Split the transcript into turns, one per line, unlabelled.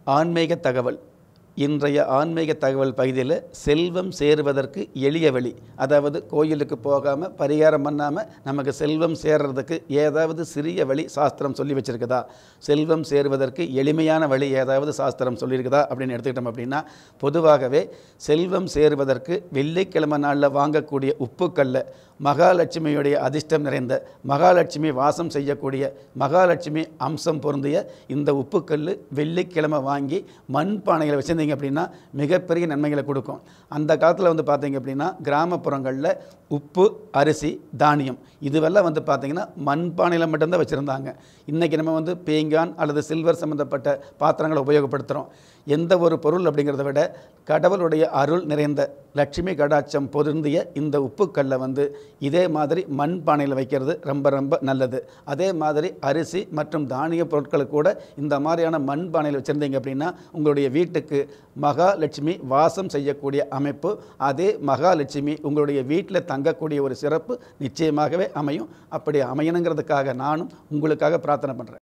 ஆன்மீக தகவல் இன்றைய ஆன்மீக தகவல் பகுதியில் செல்வம் சேருவதற்கு எளிய வழி அதாவது கோயிலுக்கு போகாமல் பரிகாரம் பண்ணாமல் நமக்கு செல்வம் சேர்றதுக்கு ஏதாவது சிறிய வழி சாஸ்திரம் சொல்லி வச்சிருக்குதா செல்வம் சேருவதற்கு எளிமையான வழி ஏதாவது சாஸ்திரம் சொல்லியிருக்குதா அப்படின்னு எடுத்துக்கிட்டோம் அப்படின்னா பொதுவாகவே செல்வம் சேருவதற்கு வெள்ளிக்கிழமை நாளில் வாங்கக்கூடிய உப்புக்கல்லை மகாலட்சுமியுடைய அதிர்ஷ்டம் நிறைந்த மகாலட்சுமி வாசம் செய்யக்கூடிய மகாலட்சுமி அம்சம் பொருந்திய இந்த உப்புக்கல் வெள்ளிக்கிழமை வாங்கி மண் பானைகளை வச்சுருந்தீங்க அப்படின்னா மிகப்பெரிய நன்மைகளை கொடுக்கும் அந்த காலத்தில் வந்து பார்த்தீங்க அப்படின்னா கிராமப்புறங்களில் உப்பு அரிசி தானியம் இதுவெல்லாம் வந்து பார்த்தீங்கன்னா மண் பானையில் மட்டும்தான் வச்சுருந்தாங்க இன்றைக்கி நம்ம வந்து பீங்கான் அல்லது சில்வர் சம்மந்தப்பட்ட பாத்திரங்களை உபயோகப்படுத்துகிறோம் எந்த ஒரு பொருள் அப்படிங்கிறத விட கடவுளுடைய அருள் நிறைந்த லட்சுமி கடாட்சம் பொருந்திய இந்த உப்புக்கல்லை வந்து இதே மாதிரி மண் பானையில் வைக்கிறது ரொம்ப ரொம்ப நல்லது அதே மாதிரி அரிசி மற்றும் தானிய பொருட்களை கூட இந்த மாதிரியான மண் பானையில் வச்சுருந்தீங்க அப்படின்னா உங்களுடைய வீட்டுக்கு மகாலட்சுமி வாசம் செய்யக்கூடிய அமைப்பு அதே மகாலட்சுமி உங்களுடைய வீட்டில் தங்கக்கூடிய ஒரு சிறப்பு நிச்சயமாகவே அமையும் அப்படி அமையணுங்கிறதுக்காக நானும் உங்களுக்காக பிரார்த்தனை பண்ணுறேன்